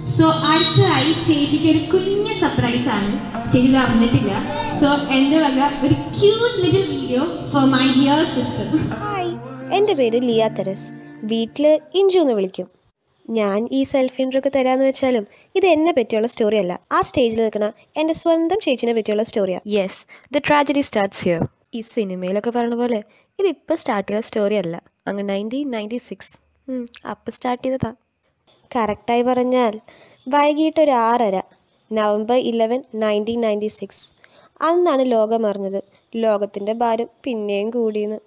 so അടുത്തതായി ചേച്ചിക്ക് ഒരു കുഞ്ഞ് സർപ്രൈസ് ആണ് ചേച്ചി ഇത് അറിഞ്ഞിട്ടില്ല സോ എൻ്റെ വക ഒരു cute little video for my dear sister hi എൻ്റെ പേര് ലിയ തെരസ് വീട്ടിൽ ഇഞ്ചു എന്ന് വിളിക്കും ഞാൻ ഈ സെൽഫ് ഇൻട്രോ ഒക്കെ തരാന്ന് വെച്ചാലും ഇത് എന്നെ പറ്റിയുള്ള സ്റ്റോറി അല്ല ആ സ്റ്റേജിൽ നിൽക്കുന്ന എൻ്റെ സ്വന്തം ചേച്ചിനെ പറ്റിയുള്ള സ്റ്റോറിയാണ് yes the tragedy starts here ഈ സിനിമയിലൊക്കെ പറഞ്ഞ പോലെ ഇതിപ്പോൾ സ്റ്റാർട്ട് ചെയ്ത സ്റ്റോറി അല്ല അങ്ങ് നയൻറ്റീൻ നയൻറ്റി സിക്സ് അപ്പം സ്റ്റാർട്ട് ചെയ്തതാ കറക്റ്റായി പറഞ്ഞാൽ വൈകിട്ട് ഒരു ആറര November eleven nineteen ninety six അന്നാണ് ലോകം അറിഞ്ഞത് ലോകത്തിൻ്റെ ഭാരം പിന്നെയും കൂടിയെന്ന്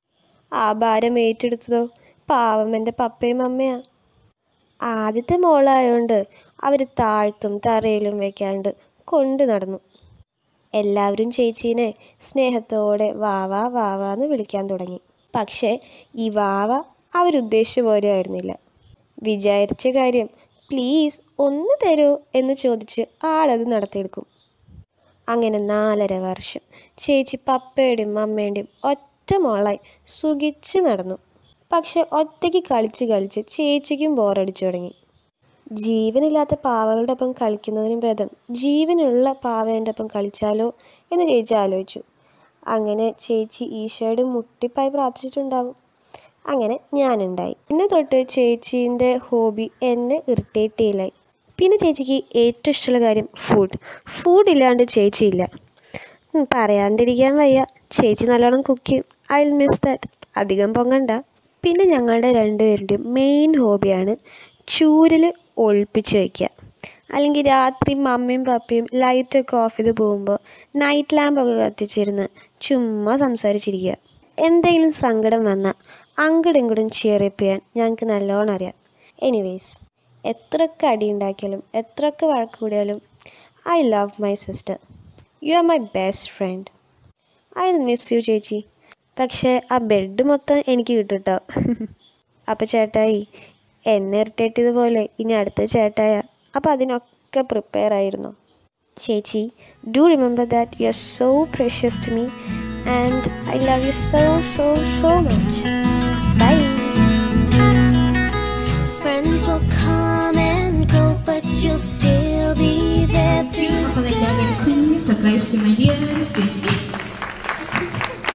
ആ ഭാരം ഏറ്റെടുത്തതോ പാവം എൻ്റെ പപ്പയും അമ്മയാ ആദ്യത്തെ മോളായോണ്ട് അവർ താഴ്ത്തും തറയിലും വെക്കാണ്ട് കൊണ്ടു നടന്നു എല്ലാവരും ചേച്ചീനെ സ്നേഹത്തോടെ വാവാ വാവാന്ന് വിളിക്കാൻ തുടങ്ങി പക്ഷേ ഈ വാവ അവരുദ്ദേശിച്ച പോലെ ആയിരുന്നില്ല വിചാരിച്ച കാര്യം പ്ലീസ് ഒന്ന് തരൂ എന്ന് ചോദിച്ച് ആളത് നടത്തിയെടുക്കും അങ്ങനെ നാലര വർഷം ചേച്ചി പപ്പയുടെയും അമ്മയുടെയും ഒറ്റ മോളായി സുഖിച്ച് നടന്നു പക്ഷെ ഒറ്റയ്ക്ക് കളിച്ച് കളിച്ച് ചേച്ചിക്കും ബോറടിച്ചു തുടങ്ങി ജീവനില്ലാത്ത പാവകളുടെ ഒപ്പം കളിക്കുന്നതിനും ഭേദം ജീവനുള്ള പാവേൻ്റെ ഒപ്പം കളിച്ചാലോ എന്ന് ചേച്ചി ആലോചിച്ചു അങ്ങനെ ചേച്ചി ഈശോയുടെ മുട്ടിപ്പായി പ്രാർത്ഥിച്ചിട്ടുണ്ടാവും അങ്ങനെ ഞാനുണ്ടായി പിന്നെ തൊട്ട് ചേച്ചീൻ്റെ ഹോബി എന്നെ ഇറിറ്റേറ്റ് ചെയ്യലായി പിന്നെ ചേച്ചിക്ക് ഏറ്റവും ഇഷ്ടമുള്ള കാര്യം ഫുഡ് ഫുഡ് ഇല്ലാണ്ട് ചേച്ചിയില്ല ഉം, പറയാണ്ടിരിക്കാൻ വയ്യ ചേച്ചി നല്ലോണം കുക്ക് ചെയ്യും ഐ വിൽ മിസ് ദാറ്റ് അധികം പൊങ്ങണ്ട പിന്നെ ഞങ്ങളുടെ രണ്ടുപേരുടെയും മെയിൻ ഹോബിയാണ് ചൂരിൽ ഒളിപ്പിച്ച് വയ്ക്കുക അല്ലെങ്കിൽ രാത്രി മമ്മിയും പപ്പയും ലൈറ്റൊക്കെ ഓഫ് ചെയ്ത് പോകുമ്പോൾ നൈറ്റ് ലാമ്പൊക്കെ കത്തിച്ചിരുന്ന് ചുമ്മാ സംസാരിച്ചിരിക്കുക എന്തെങ്കിലും സങ്കടം വന്നാൽ അങ്ങടും ഇങ്ങടും ചിയറപ്പ് ചെയ്യാൻ ഞങ്ങൾക്ക് നല്ലോണം അറിയാം എനിവേയ്സ് എത്രയൊക്കെ അടി ഉണ്ടാക്കിയാലും എത്രയൊക്കെ വഴക്ക് കൂടിയാലും I love my sister you are my best friend I miss you ചേച്ചി പക്ഷേ ആ ബെഡ് മൊത്തം എനിക്ക് കിട്ടും കേട്ടോ അപ്പോൾ ചേട്ടായി എന്നെ ഇറിറ്റേറ്റ് ചെയ്തപോലെ ഇനി അടുത്ത ചേട്ടായ അപ്പോൾ അതിനൊക്കെ പ്രിപ്പയർ ആയിരുന്നു ചേച്ചി do remember that you are so precious to me and I love you so so so much bye Friends will come and go, but you'll still be there through അപ്പോൾ കുഞ്ഞ് surprise to my dear ചേച്ചി